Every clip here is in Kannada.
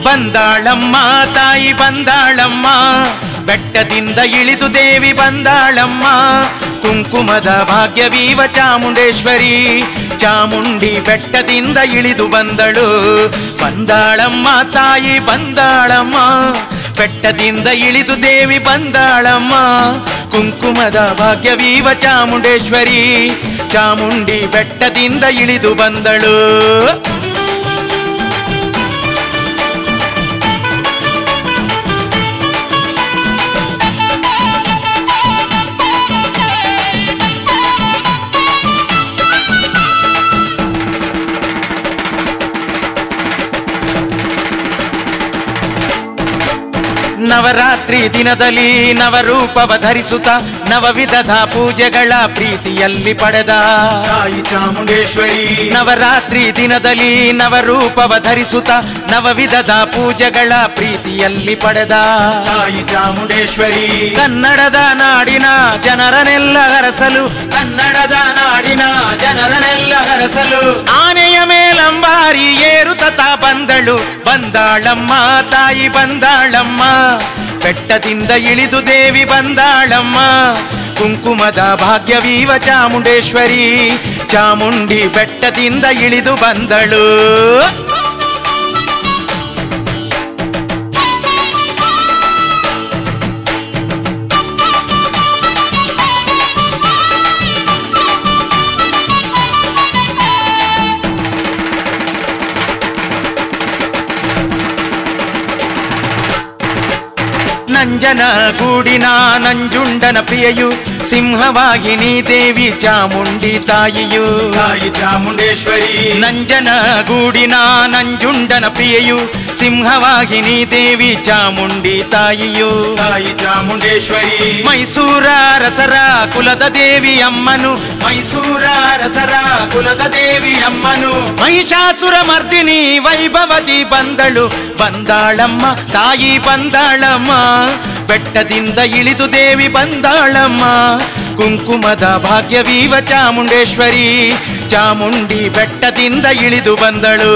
ಬಂದಾಳಮ್ಮ ತಾಯಿ ಬಂದಾಳಮ್ಮ ಬೆಟ್ಟದಿಂದ ಇಳಿದು ದೇವಿ ಬಂದಾಳಮ್ಮ ಕುಂಕುಮದ ಭಾಗ್ಯವೀವ ಚಾಮುಂಡೇಶ್ವರಿ ಚಾಮುಂಡಿ ಬೆಟ್ಟದಿಂದ ಇಳಿದು ಬಂದಳು ಬಂದಾಳಮ್ಮ ತಾಯಿ ಬಂದಾಳಮ್ಮ ಬೆಟ್ಟದಿಂದ ಇಳಿದು ದೇವಿ ಬಂದಾಳಮ್ಮ ಕುಂಕುಮದ ಭಾಗ್ಯವೀವ ಚಾಮುಂಡೇಶ್ವರಿ ಚಾಮುಂಡಿ ಬೆಟ್ಟದಿಂದ ಇಳಿದು ಬಂದಳು ನವರಾತ್ರಿ ದಿನದಲ್ಲಿ ನವರೂಪವ ಧರಿಸುತ್ತ ನವವಿಧದ ಪೂಜೆಗಳ ಪ್ರೀತಿಯಲ್ಲಿ ಪಡೆದ ತಾಯಿ ಚಾಮುಂಡೇಶ್ವರಿ ನವರಾತ್ರಿ ದಿನದಲ್ಲಿ ನವರೂಪವ ಧರಿಸುತ್ತ ನವವಿಧದ ಪೂಜೆಗಳ ಪ್ರೀತಿಯಲ್ಲಿ ಪಡೆದ ತಾಯಿ ಚಾಮುಂಡೇಶ್ವರಿ ಕನ್ನಡದ ನಾಡಿನ ಜನರನ್ನೆಲ್ಲ ಹರಸಲು ಕನ್ನಡದ ನಾಡಿನ ಜನರನ್ನೆಲ್ಲ ಹರಸಲು ಆನೆಯ ಮೇಲಂಬಾರಿ ಏರುತ್ತ ಬಂದಳು ಬಂದಾಳಮ್ಮ ತಾಯಿ ಬಂದಾಳಮ್ಮ ಬೆಟ್ಟದಿಂದ ಇಳಿದು ದೇವಿ ಬಂದಾಳಮ್ಮ ಕುಂಕುಮದ ಭಾಗ್ಯವೀವ ಚಾಮುಂಡೇಶ್ವರಿ ಚಾಮುಂಡಿ ಬೆಟ್ಟದಿಂದ ಇಳಿದು ಬಂದಳು ನಂಜನ ಗೂಡಿನ ನಂಜುಂಡನ ಪ್ರಿಯಯು ಸಿಂಹವಾಗಿನಿ ದೇವಿ ಚಾಮುಂಡಿ ತಾಯಿಯು ತಾಯಿ ಚಾಮುಂಡೇಶ್ವರಿ ನಂಜನ ಗೂಡಿನ ನಂಜುಂಡನ ಪ್ರಿಯಯು ಸಿಂಹವಾಗಿನಿ ದೇವಿ ಚಾಮುಂಡಿ ತಾಯಿಯು ತಾಯಿ ಚಾಮುಂಡೇಶ್ವರಿ ಮೈಸೂರ ರಸರ ಕುಲದ ದೇವಿ ಅಮ್ಮನು ಮೈಸೂರ ರಸರ ಕುಲದ ದೇವಿ ಅಮ್ಮನು ಮಹಿಷಾಸುರ ಮರ್ದಿನಿ ವೈಭವದಿ ಬಂದಳು ಬಂದಾಳಮ್ಮ ತಾಯಿ ಬಂದಾಳಮ್ಮ ಬೆಟ್ಟದಿಂದ ಇಳಿದು ದೇವಿ ಬಂದಾಳಮ್ಮ ಕುಂಕುಮದ ಭಾಗ್ಯವೀವ ಚಾಮುಂಡೇಶ್ವರಿ ಚಾಮುಂಡಿ ಬೆಟ್ಟದಿಂದ ಇಳಿದು ಬಂದಳು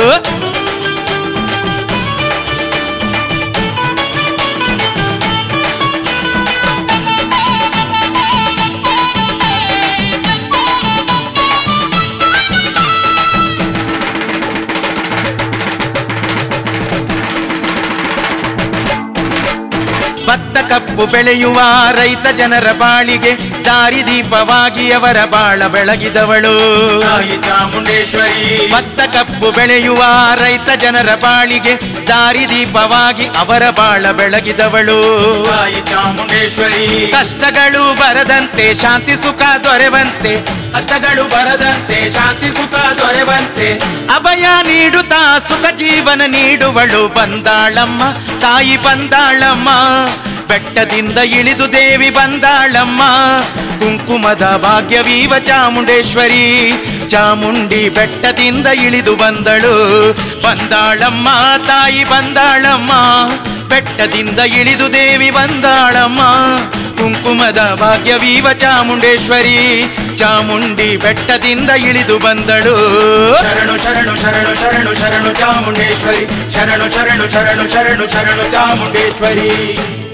ಭತ್ತ ಕಬ್ಬು ಬೆಳೆಯುವ ರೈತ ಜನರ ಬಾಳಿಗೆ ದಾರಿದೀಪವಾಗಿ ಅವರ ಬಾಳ ಬೆಳಗಿದವಳು ತಾಯಿ ಚಾಮುಂಡೇಶ್ವರಿ ಭತ್ತ ಕಬ್ಬು ಬೆಳೆಯುವ ರೈತ ಜನರ ಬಾಳಿಗೆ ದಾರಿದೀಪವಾಗಿ ಅವರ ಬಾಳ ಬೆಳಗಿದವಳು ತಾಯಿ ಚಾಮುಂಡೇಶ್ವರಿ ಕಷ್ಟಗಳು ಬರದಂತೆ ಶಾಂತಿ ಸುಖ ದೊರೆವಂತೆ ಕಷ್ಟಗಳು ಬರದಂತೆ ಶಾಂತಿ ಸುಖ ದೊರೆವಂತೆ ಅಭಯ ನೀಡುತ್ತಾ ಸುಖ ಜೀವನ ನೀಡುವಳು ಬಂದಾಳಮ್ಮ ತಾಯಿ ಬಂದಾಳಮ್ಮ ಬೆಟ್ಟದಿಂದ ಇಳಿದು ದೇವಿ ಬಂದಾಳಮ್ಮ ಕುಂಕುಮದ ಭಾಗ್ಯವೀವ ಚಾಮುಂಡೇಶ್ವರಿ ಚಾಮುಂಡಿ ಬೆಟ್ಟದಿಂದ ಇಳಿದು ಬಂದಳು ಬಂದಾಳಮ್ಮ ತಾಯಿ ಬಂದಾಳಮ್ಮ ಬೆಟ್ಟದಿಂದ ಇಳಿದು ದೇವಿ ಬಂದಾಳಮ್ಮ ಕುಂಕುಮದ ಭಾಗ್ಯವೀವ ಚಾಮುಂಡೇಶ್ವರಿ ಚಾಮುಂಡಿ ಬೆಟ್ಟದಿಂದ ಇಳಿದು ಬಂದಳು ಶರಣು ಶರಣು ಶರಣು ಶರಣು ಶರಣು ಚಾಮುಂಡೇಶ್ವರಿ ಶರಣು ಶರಣು ಶರಣು ಶರಣು ಶರಣು ಚಾಮುಂಡೇಶ್ವರಿ